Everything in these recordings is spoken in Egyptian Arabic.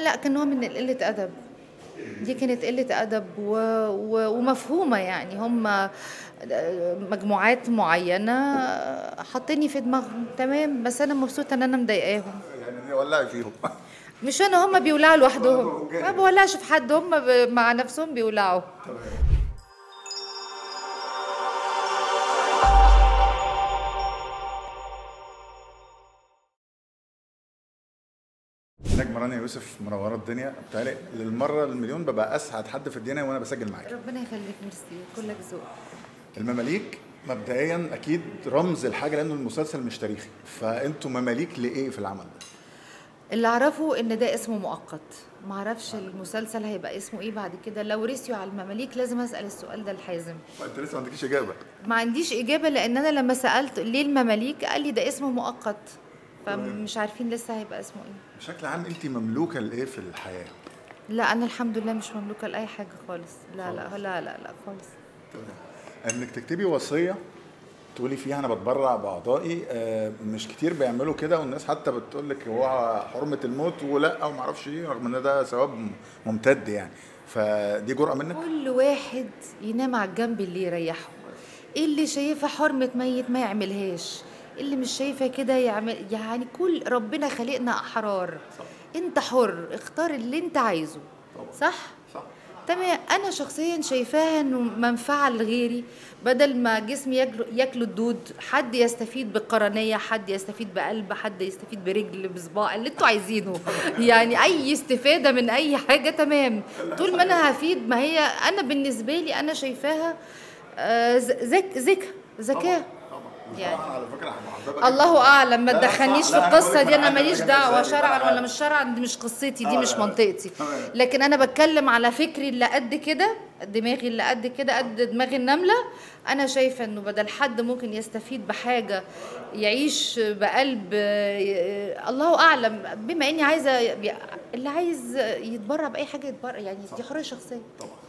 لا كان نوع من قلة أدب دي كانت قلة أدب و... و... ومفهومة يعني هم مجموعات معينة حاطيني في دماغهم تمام بس أنا مبسوطة إن أنا مضايقاهم يعني ولعي فيهم مش أنا هم بيولعوا لوحدهم ما بولعش في حد هم ب... مع نفسهم بيولعوا نجمة رانيا يوسف منورة الدنيا بتهيألي للمرة المليون ببقى أسعد حد في الدنيا وأنا بسجل معاك ربنا يخليك ميرسي كلك ذوق المماليك مبدئيا أكيد رمز الحاجة لأنه المسلسل مش تاريخي فأنتوا مماليك لإيه في العمل ده؟ اللي اعرفه ان ده اسمه مؤقت ما اعرفش المسلسل هيبقى اسمه ايه بعد كده لو رسيوا على المماليك لازم اسال السؤال ده الحازم أنت لسه ما عندكيش إجابة ما عنديش اجابه لان انا لما سالت ليه المماليك قال لي ده اسمه مؤقت فمش عارفين لسه هيبقى اسمه ايه بشكل عام أنت مملوكة لإيه في الحياة؟ لا انا الحمد لله مش مملوكه لاي حاجه خالص لا لا لا لا لا خالص انك تكتبي وصيه تقولي فيها انا بتبرع باعضائي آه، مش كتير بيعملوا كده والناس حتى بتقول لك هو حرمه الموت ولا وما اعرفش ايه رغم ان ده ثواب ممتد يعني فدي جرأه منك كل واحد ينام على الجنب اللي يريحه اللي شايفها حرمة ميت ما يعملهاش اللي مش شايفها كده يعمل يعني كل ربنا خلقنا أحرار صح. انت حر اختار اللي انت عايزه طبعا. صح؟ صح تمام انا شخصيا شايفاها انه منفعه لغيري بدل ما جسمي ياكله ياكله الدود حد يستفيد بالقرنيه حد يستفيد بقلب حد يستفيد برجل بصباع اللي انتوا عايزينه يعني اي استفاده من اي حاجه تمام طول ما انا هفيد ما هي انا بالنسبه لي انا شايفاها آه، ز- ذك ذكاء ذكاء يعني. يعني على فكره محببه الله اعلم ما لا، تدخلنيش صح. في لا، القصه بقولك دي انا أنا ماليش حاجة دعوه بالنسبة لي شرعا بقى. ولا مش شرعا دي مش قصتي دي آه، مش لا، لا. منطقتي تمام. لكن انا بتكلم على فكري اللي قد كده دماغي اللي قد كده قد دماغ النمله انا شايفه انه بدل حد ممكن يستفيد بحاجه يعيش بقلب آه، الله اعلم بما اني عايزه اللي عايز يتبرع باي حاجه يتبرع يعني دي حريه شخصيه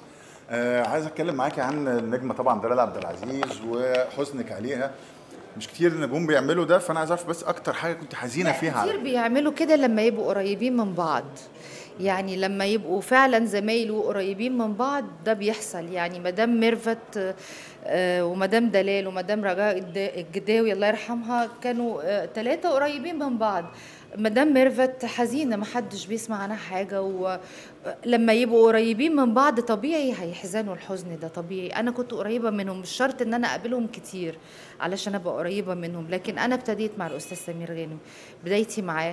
آه عايز اتكلم معاكي عن النجمه طبعا دلال عبد العزيز وحزنك عليها مش كتير نجوم بيعملوا ده فانا عايز اعرف بس اكتر حاجه كنت حزينه فيها كتير على بيعملوا كده لما يبقوا قريبين من بعض يعني لما يبقوا فعلا زمايل وقريبين من بعض ده بيحصل يعني مدام ميرفت آه، ومدام دلال ومدام رجاء الد- الجداوي الله يرحمها كانوا ثلاثة قريبين من بعض مدام ميرفت حزينة محدش بيسمع عنها حاجة ولما يبقوا قريبين من بعض طبيعي هيحزنوا الحزن ده طبيعي أنا كنت قريبة منهم مش شرط إن أنا أقابلهم كتير علشان أبقى قريبة منهم لكن أنا ابتديت مع الأستاذ سمير غانم بدايتي معاه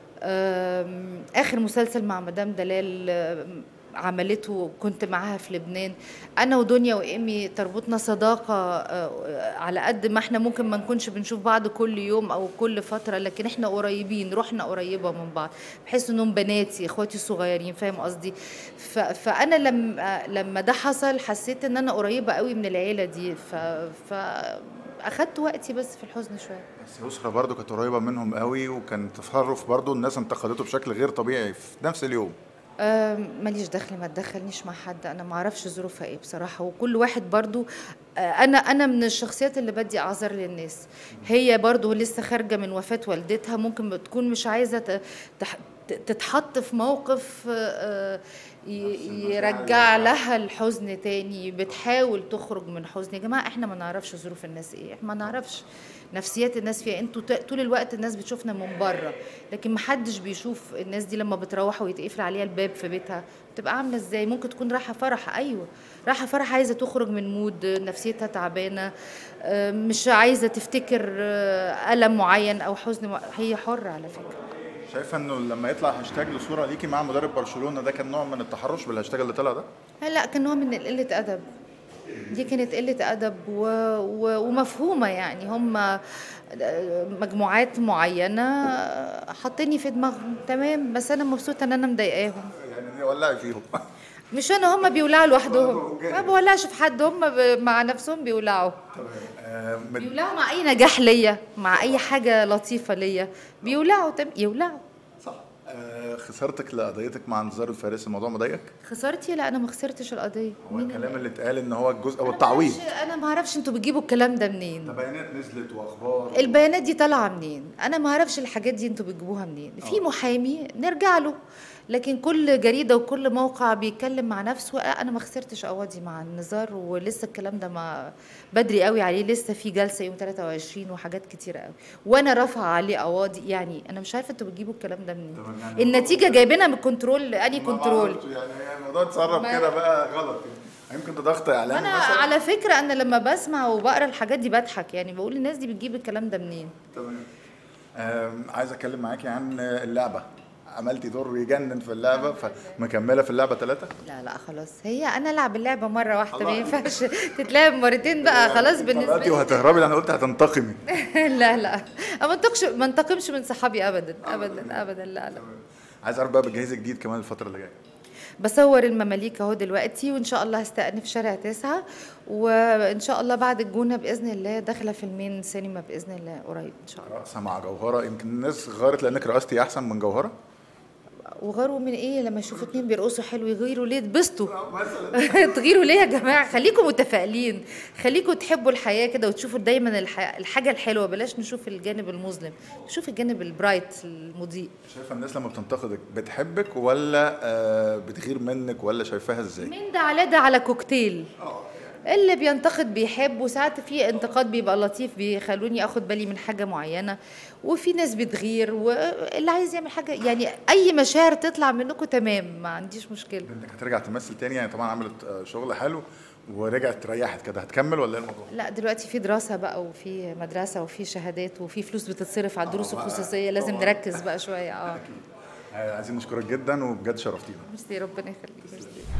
أم، اخر مسلسل مع مدام دلال أم، عملته كنت معاها في لبنان انا ودنيا وايمي تربطنا صداقه أه، على قد ما احنا ممكن ما نكونش بنشوف بعض كل يوم او كل فتره لكن احنا قريبين روحنا قريبه من بعض بحس انهم بناتي اخواتي الصغيرين فاهم قصدي ف- فانا لما لما ده حصل حسيت ان انا قريبه قوي من العيله دي ف, ف اخدت وقتي بس في الحزن شويه بس يسرا برضو كانت قريبه منهم قوي وكان تصرف برضو الناس انتقدته بشكل غير طبيعي في نفس اليوم آم، ماليش دخل ما تدخلنيش مع حد انا ما اعرفش ظروفها ايه بصراحه وكل واحد برضو آه، انا انا من الشخصيات اللي بدي اعذر للناس هي برضو لسه خارجه من وفاه والدتها ممكن بتكون مش عايزه ت- تح- ت- تتحط في موقف آه، ي- نفس المشاعر يرجع اللي لها الحزن تاني بتحاول تخرج من حزن يا جماعه احنا ما نعرفش ظروف الناس ايه احنا ما نعرفش نفسيات الناس فيها انتوا ت- طول الوقت الناس بتشوفنا من بره لكن ما حدش بيشوف الناس دي لما بتروح ويتقفل عليها الباب في بيتها بتبقى عامله ازاي ممكن تكون رايحه فرح ايوه رايحه فرح عايزه تخرج من مود نفسيتها تعبانه آه، مش عايزه تفتكر آه، الم معين او حزن مع- هي حره على فكره شايفه انه لما يطلع هاشتاج لصوره ليكي مع مدرب برشلونه ده كان نوع من التحرش بالهاشتاج اللي طلع ده لا كان نوع من قلة أدب دي كانت قلة أدب و... و... ومفهومة يعني هم مجموعات معينة حاطيني في دماغهم تمام بس أنا مبسوطة إن أنا مضايقاهم يعني ولعي فيهم مش أنا هم بيولعوا لوحدهم أوكي. ما بولعش في حد هم ب... مع نفسهم بيولعوا آه، من- بيولعوا مع أي نجاح ليا مع أي حاجة لطيفة ليا بيولعوا تم... يولعوا صح آه، خسارتك لقضيتك مع انذار الفارس الموضوع مضايقك؟ خسرتي لا أنا ما خسرتش القضية هو مين الكلام اللي اتقال ان هو الجزء او أنا التعويض معرفش- أنا ما أعرفش أنتوا بتجيبوا الكلام ده منين ده بيانات نزلت واخبار البيانات دي طالعه منين انا ما اعرفش الحاجات دي انتوا بتجيبوها منين في محامي نرجع له لكن كل جريده وكل موقع بيتكلم مع نفسه آه، انا ما خسرتش قواضي مع النزار ولسه الكلام ده ما بدري قوي عليه لسه في جلسه يوم 23 وحاجات كتيره قوي وانا رافعه عليه قواضي يعني انا مش عارفه انتوا بتجيبوا الكلام ده منين طب يعني النتيجه جايبينها من الكنترول اني ما كنترول بعرفش يعني الموضوع اتصرف ما- كده بقى غلط يعني يمكن ده ضغط اعلامي انا مثلا على فكره انا لما بسمع وبقرا الحاجات دي بضحك يعني بقول الناس دي بتجيب الكلام ده منين تمام آم، عايز اتكلم معاكي عن اللعبه عملتي دور يجنن في اللعبه فمكمله في اللعبه ثلاثه لا لا خلاص هي انا العب اللعبه مره واحده ما الله. ينفعش تتلعب مرتين بقى خلاص بالنسبه طلعتي لي وهتهربي انا قلت هتنتقمي لا لا ما انتقش ما انتقمش من صحابي ابدا ابدا ابدا لا لا عايز اعرف بقى بتجهزي جديد كمان الفتره اللي جايه بصور المماليك اهو دلوقتي وان شاء الله هستأنف شارع تسعة وان شاء الله بعد الجونه باذن الله داخله فيلمين سينما باذن الله قريب ان شاء الله رقصه مع جوهره يمكن الناس غارت لانك رقصتي احسن من جوهره وغاروا من ايه لما يشوفوا اتنين بيرقصوا حلو يغيروا ليه اتبسطوا تغيروا ليه يا جماعه خليكم متفائلين خليكم تحبوا الحياه كده وتشوفوا دايما الح... الحاجه الحلوه بلاش نشوف الجانب المظلم نشوف الجانب البرايت المضيء شايفه الناس لما بتنتقدك بتحبك ولا آه، بتغير منك ولا شايفاها ازاي من ده على ده على كوكتيل اللي بينتقد بيحب وساعات في انتقاد بيبقى لطيف بيخلوني اخد بالي من حاجه معينه وفي ناس بتغير واللي عايز يعمل حاجه يعني اي مشاعر تطلع منكم تمام ما عنديش مشكله انك هترجع تمثل تاني يعني طبعا عملت آه، شغل حلو ورجعت ريحت كده هتكمل ولا ايه الموضوع؟ لا دلوقتي في دراسه بقى وفي مدرسه وفي شهادات وفي فلوس بتتصرف على الدروس بقى. الخصوصيه لازم طبعاً. نركز بقى شويه اه آه، عايزين نشكرك جدا وبجد شرفتينا ميرسي ربنا يخليك ميرسي